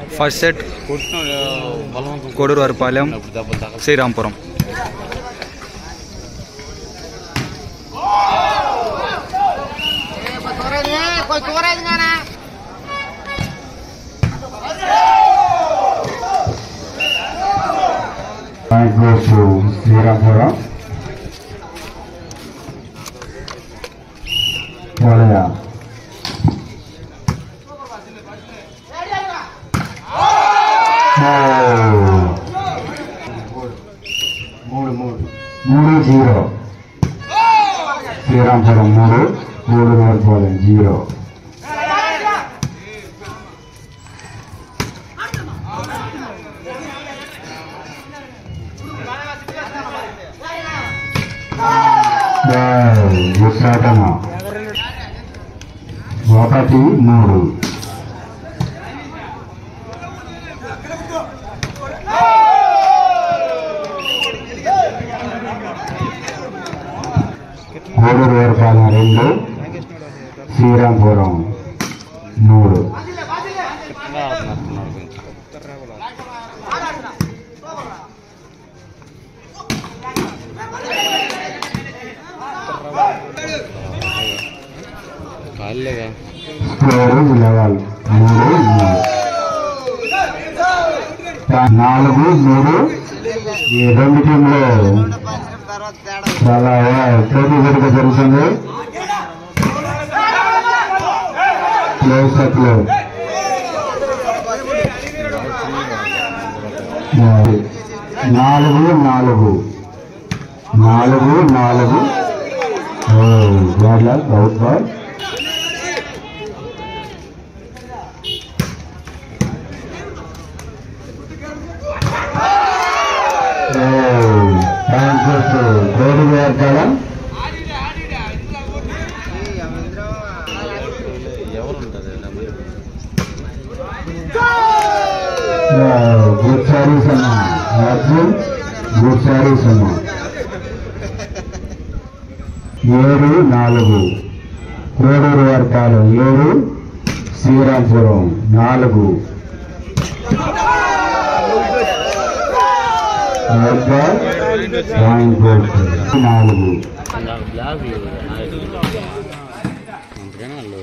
First set కొట్టిన బలవంతం కోడూరు వారిపాలెం అప్పుడు దెబ్బలు తగల Srirampuram point goes to Srirampuram పోలయ మూడు మూడు మూడు జీరో శ్రీరాంపురం మూడు మూడు నోడిపోలేం జీరో విశాఖన ఒకటి మూడు కోడూరు వేరపాలెం రెండు శ్రీరాంపురం మూడు ఇంకా ఆడుతున్నట్టున్నారు కొంచెం కాళ్ళేగా స్కోరు లెవెల్ మూడు మూడు నాలుగు మూడు ఈ రెండు టీంలో చాలా పోటీ గడిగా జరుగుతుంది క్లోజ్ అప్లో నాలుగు నాలుగు నాలుగు నాలుగు బ్యాడ్ లాక్ అవుట్ బాల్ కోడి వేర్కాలం ఎవరు ఉంటుంది గుడ్ సారీస్ అమ్మా అర్జున్ గుడ్ సారీస్ అమ్మా ఏడు నాలుగు కోడూరు వర్గాలు ఏడు శ్రీరాంపురం నాలుగు వర్గాల్ పాయింట్ కోర్టు నాలుగు నాకు బ్లాక్ లేదు నాయకులు అందుకని వాళ్ళు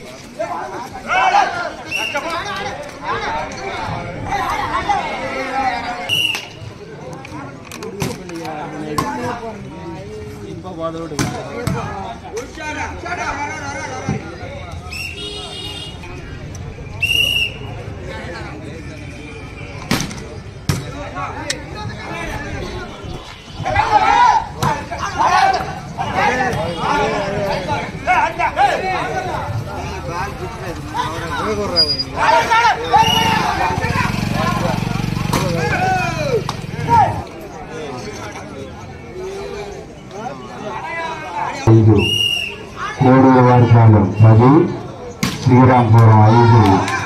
ఐదు కోడూరు వర్గాలం పది శ్రీరాంపురం ఐదు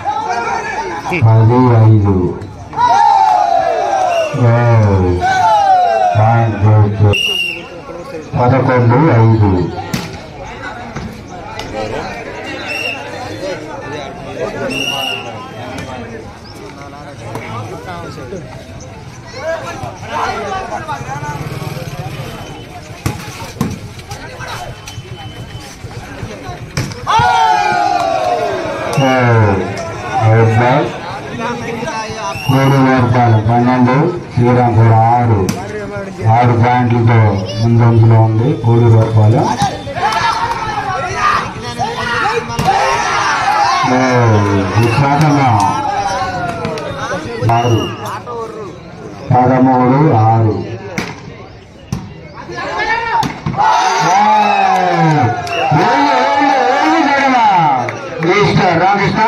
పది ఐదు ఓ, పాయింట్ కోర్టు పదకొండు ఐదు ఓ, అవుట్ బాల్ కోడూరు వర్గాలు పన్నెండు శ్రీరాంపురం ఆరు ఆరు పాయింట్లతో ముందంజలో ఉంది కోడూరు వర్గాలు ఓ, విశాఖన ఆరు పదమూడు ఆరు రామకృష్ణ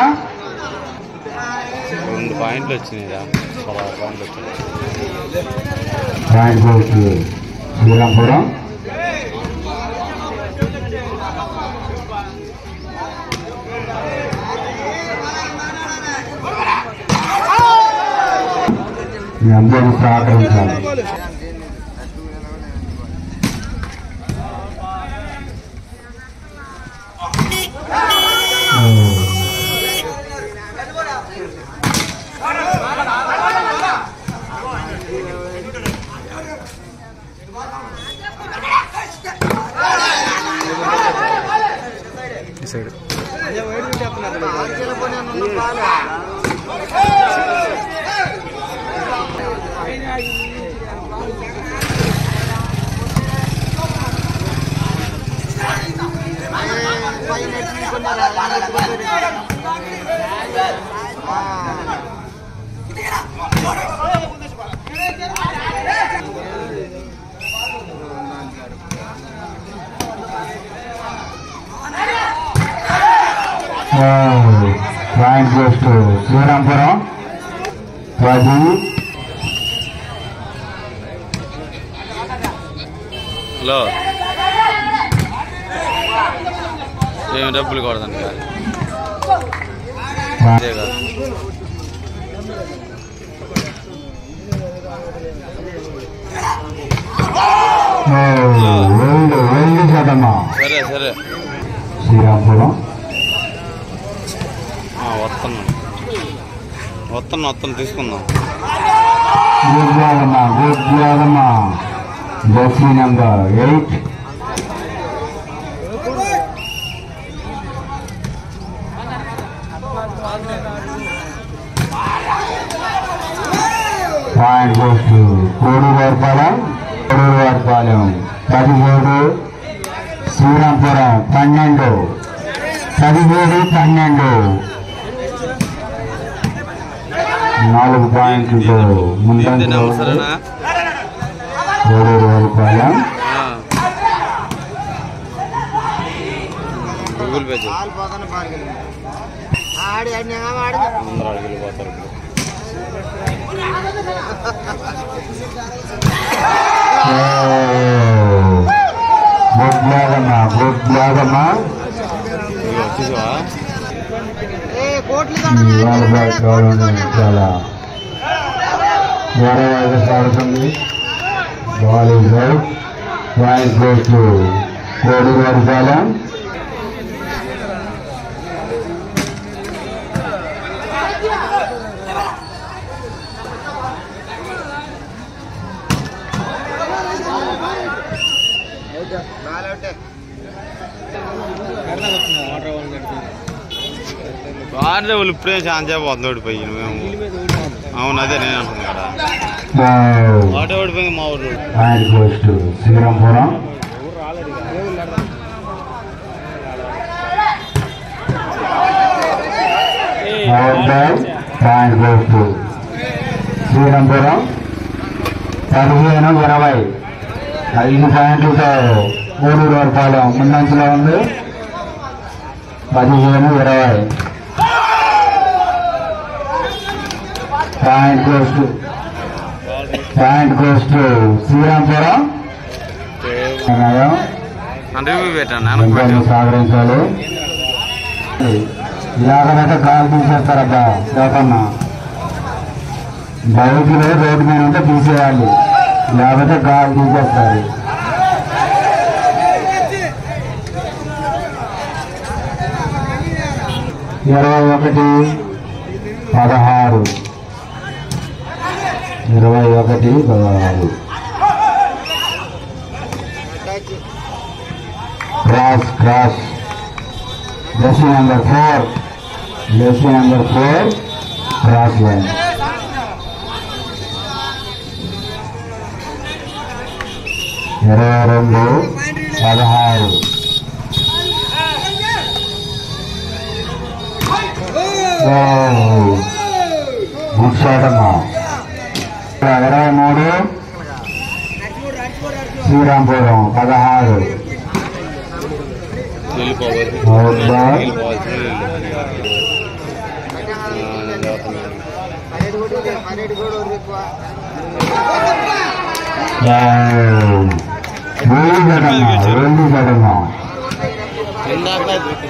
రెండు పాయింట్లు వచ్చినాయి రా పదహారు పాయింట్లు వచ్చినాయి పాయింట్ కోచ్ శ్రీరాంపురం మీ అందరూ సహకరించాలి ఓ. పాయింట్ పోస్ట్ శ్రీరాంపురం పది హలో ఏమి డబ్బులు కొడదాను కాదు అంతే కాదు రెండు రెండు శతమా సరే సరే శ్రీరాంపురం ఆ, వస్తున్నాను వస్తున్నా వస్తున్నా తీసుకుందాం గుడ్ జాగమ్మా గుడ్ జాగమ్మా jersey number eight point post Koduru Varipalem Koduru Varipalem పదిహేడు శ్రీరాంపురం పన్నెండు పదిహేడు పన్నెండు నాలుగు పాయింట్లతో ఏంటి ముందంజలో నెంబర్ ఉంది సరేనా కోడూరు వారిపాలెం ఆ. గూగుల్ పే చేయి ఆడి ఆడి ఆడి అందరూ అడిగి వెళ్ళిపోతారు ఇప్పుడు గుడ్ లాగమ్మా గుడ్ లాగమ్మా ఇదిగో చూసావా ఏ కోట్లు ఇవాళ బాగా చాలా గౌరవంగా సాగుతుంది ball is out point goes to Koduru Varipalem వాడితే వాళ్ళు ఇప్పుడే ఛాన్స్ అయిపోతుంది ఓడిపోయి మేము అవును అదే నేను అంటున్నాను కదా వాడే ఓడిపోయింది మా ఊరు point goes to Srirampuram point goes to Srirampuram పదిహేను ఇరవై ఐదు పాయింట్లతో మూడు రూపాయలు ముందంచులో ఉంది పదిహేను ఇరవై point goes point goes Srirampuram అంటే రివ్యూ పెట్టాను వెనక్కి వెంటనే పెట్టాను సహకరించాలి ఇలాగనైతే గాలి తీసేస్తారబ్బా లేకన్నా బైకులు రోడ్డు మీద ఉంటే తీసేయాలి లేకపోతే గాలి తీసేస్తారు ఇరవై ఒకటి పదహారు ఇరవై ఒకటి పదహారు cross cross jersey number four jersey number four cross line ఇరవై రెండు పదహారు గుడ్ షాట్ అమ్మా ఇరవై మూడు శ్రీరాంపురం పదహారు వెళ్ళిపోవాలి అవుట్ బాల్ వెళ్ళిపోవాలి నేను చదువుతున్నాను పన్నెండు కూడా పన్నెండు కూడా ఎక్కువ రెండు జడమ్మా రెండు జడమ్మా ఇందాక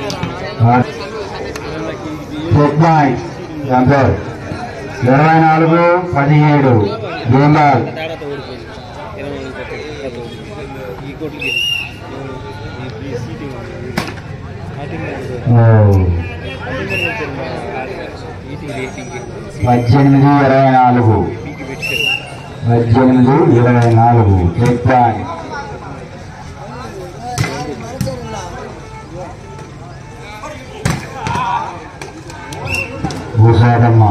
చెక్ పాయింట్ ఎంత ఇరవై నాలుగు పదిహేడు గేమ్ బాల్ పద్దెనిమిది ఇరవై నాలుగు పద్దెనిమిది ఇరవై నాలుగు చెక్ పాయింట్ భూసాటమ్మ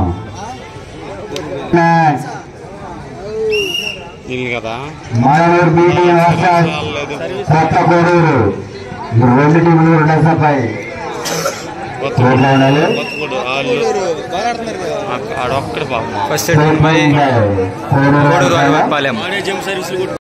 ఇది కదా మాయనూరు బీటీ వర్సెస్ లేదు కొత్త కోడూరు ఈ రెండు టీములు రెండు సఫాయి కొత్త రోడ్లో ఉండాలి కొత్త వాళ్ళు ఆడొక్కడే పాపం first set by Koduru Koduru versus Palem